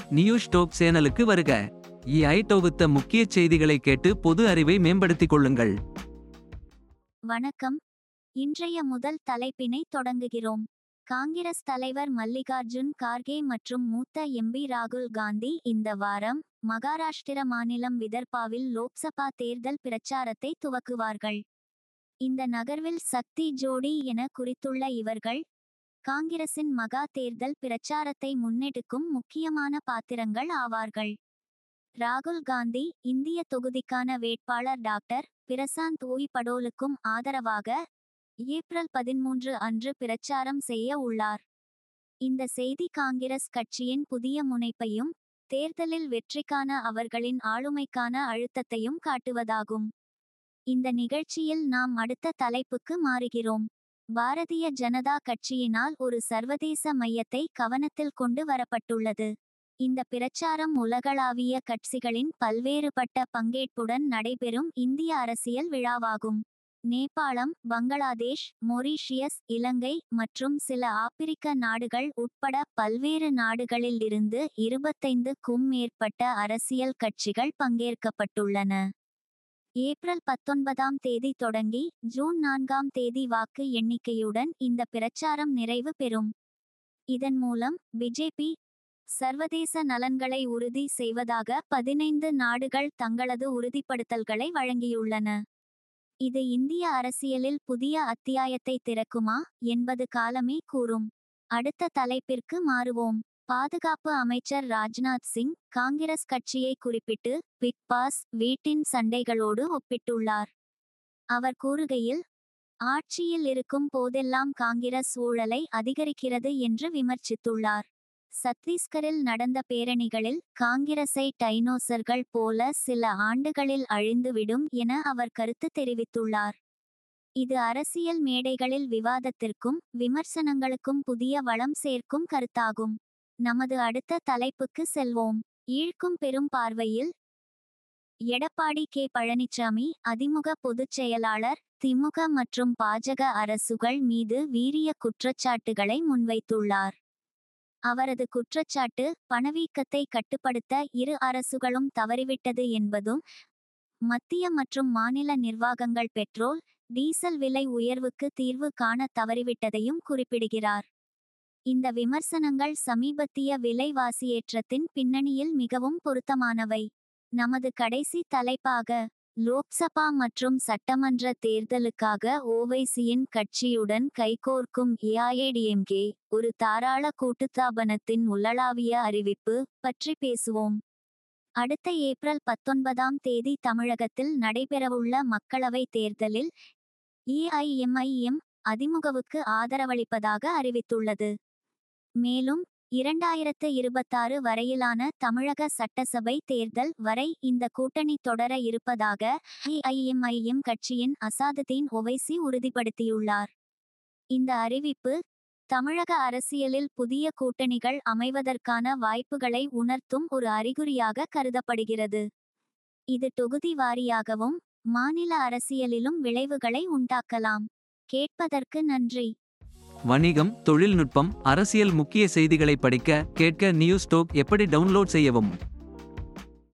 news dope சேனலுக்கு வருக EI தொகுத்த முக்கிய செய்திகளை கேட்டு பொது அறிவை மேம்படுத்திக் கொள்ளுங்கள் வணக்கம் இன்றைய முதல் தலைப்பினை தொடங்குகிறோம் காங்கிரஸ் தலைவர் மல்லிகார்ஜுன் கார்கே மற்றும் மூத்த எம்பி ராகுல் காந்தி இந்த வாரம் மகாராஷ்டிர மாநிலம் விதர்பாவில் லோக்சபா தேர்தல் பிரச்சாரத்தை துவக்குவார்கள் இந்த நகர்வில் சக்தி ஜோடி என குறித்துள்ள இவர்கள் காங்கிரசின் மகா தேர்தல் பிரச்சாரத்தை முன்னெடுக்கும் முக்கியமான பாத்திரங்கள் ஆவார்கள் ராகுல் காந்தி இந்திய தொகுதிக்கான வேட்பாளர் டாக்டர் பிரசாந்த் ஓய் படோலுக்கும் ஆதரவாக ஏப்ரல் பதிமூன்று அன்று பிரச்சாரம் செய்ய உள்ளார் இந்த செய்தி காங்கிரஸ் கட்சியின் புதிய முனைப்பையும் தேர்தலில் வெற்றிக்கான அவர்களின் ஆளுமைக்கான அழுத்தத்தையும் காட்டுவதாகும் இந்த நிகழ்ச்சியில் நாம் அடுத்த தலைப்புக்கு மாறுகிறோம் பாரதிய ஜனதா கட்சியினால் ஒரு சர்வதேச மையத்தை கவனத்தில் கொண்டு வரப்பட்டுள்ளது இந்த பிரச்சாரம் உலகளாவிய கட்சிகளின் பல்வேறுபட்ட பங்கேற்புடன் நடைபெறும் இந்திய அரசியல் விழாவாகும் நேபாளம் பங்களாதேஷ் மொரீஷியஸ் இலங்கை மற்றும் சில ஆப்பிரிக்க நாடுகள் உட்பட பல்வேறு நாடுகளில் இருந்து இருபத்தைந்துக்கும் மேற்பட்ட அரசியல் கட்சிகள் பங்கேற்கப்பட்டுள்ளன ஏப்ரல் பத்தொன்பதாம் தேதி தொடங்கி ஜூன் நான்காம் தேதி வாக்கு எண்ணிக்கையுடன் இந்த பிரச்சாரம் நிறைவு பெறும் இதன் மூலம் பிஜேபி சர்வதேச நலன்களை உறுதி செய்வதாக பதினைந்து நாடுகள் தங்களது உறுதிப்படுத்தல்களை வழங்கியுள்ளன இது இந்திய அரசியலில் புதிய அத்தியாயத்தை திறக்குமா என்பது காலமே கூறும் அடுத்த தலைப்பிற்கு மாறுவோம் பாதுகாப்பு அமைச்சர் ராஜ்நாத் சிங் காங்கிரஸ் கட்சியை குறிப்பிட்டு பிக் பாஸ் வீட்டின் சண்டைகளோடு ஒப்பிட்டுள்ளார் அவர் கூறுகையில் ஆட்சியில் இருக்கும் போதெல்லாம் காங்கிரஸ் ஊழலை அதிகரிக்கிறது என்று விமர்சித்துள்ளார் சத்தீஸ்கரில் நடந்த பேரணிகளில் காங்கிரஸை டைனோசர்கள் போல சில ஆண்டுகளில் அழிந்துவிடும் என அவர் கருத்து தெரிவித்துள்ளார் இது அரசியல் மேடைகளில் விவாதத்திற்கும் விமர்சனங்களுக்கும் புதிய வளம் சேர்க்கும் கருத்தாகும் நமது அடுத்த தலைப்புக்கு செல்வோம் ஈழ்க்கும் பெரும் பார்வையில் எடப்பாடி கே பழனிசாமி அதிமுக பொதுச் செயலாளர் திமுக மற்றும் பாஜக அரசுகள் மீது வீரிய குற்றச்சாட்டுகளை முன்வைத்துள்ளார் அவரது குற்றச்சாட்டு பணவீக்கத்தை கட்டுப்படுத்த இரு அரசுகளும் தவறிவிட்டது என்பதும் மத்திய மற்றும் மாநில நிர்வாகங்கள் பெட்ரோல் டீசல் விலை உயர்வுக்கு தீர்வு காண தவறிவிட்டதையும் குறிப்பிடுகிறார் இந்த விமர்சனங்கள் சமீபத்திய விலைவாசியேற்றத்தின் பின்னணியில் மிகவும் பொருத்தமானவை நமது கடைசி தலைப்பாக லோக்சபா மற்றும் சட்டமன்ற தேர்தலுக்காக ஓவைசியின் கட்சியுடன் கைகோர்க்கும் ஏஐஏடிஎம்கே ஒரு தாராள கூட்டுத்தாபனத்தின் உலளாவிய அறிவிப்பு பற்றி பேசுவோம் அடுத்த ஏப்ரல் பத்தொன்பதாம் தேதி தமிழகத்தில் நடைபெறவுள்ள மக்களவை தேர்தலில் ஏஐஎம்ஐஎம் அதிமுகவுக்கு ஆதரவளிப்பதாக அறிவித்துள்ளது மேலும் இரண்டாயிரத்து இருபத்தாறு வரையிலான தமிழக சட்டசபை தேர்தல் வரை இந்த கூட்டணி தொடர இருப்பதாக ஐஐஎம்ஐஎம் கட்சியின் அசாதுதீன் ஒவைசி உறுதிப்படுத்தியுள்ளார் இந்த அறிவிப்பு தமிழக அரசியலில் புதிய கூட்டணிகள் அமைவதற்கான வாய்ப்புகளை உணர்த்தும் ஒரு அறிகுறியாக கருதப்படுகிறது இது தொகுதி வாரியாகவும் மாநில அரசியலிலும் விளைவுகளை உண்டாக்கலாம் கேட்பதற்கு நன்றி வணிகம் தொழில்நுட்பம் அரசியல் முக்கிய செய்திகளை படிக்க கேட்க நியூஸ் டோப் எப்படி டவுன்லோட் செய்யவும்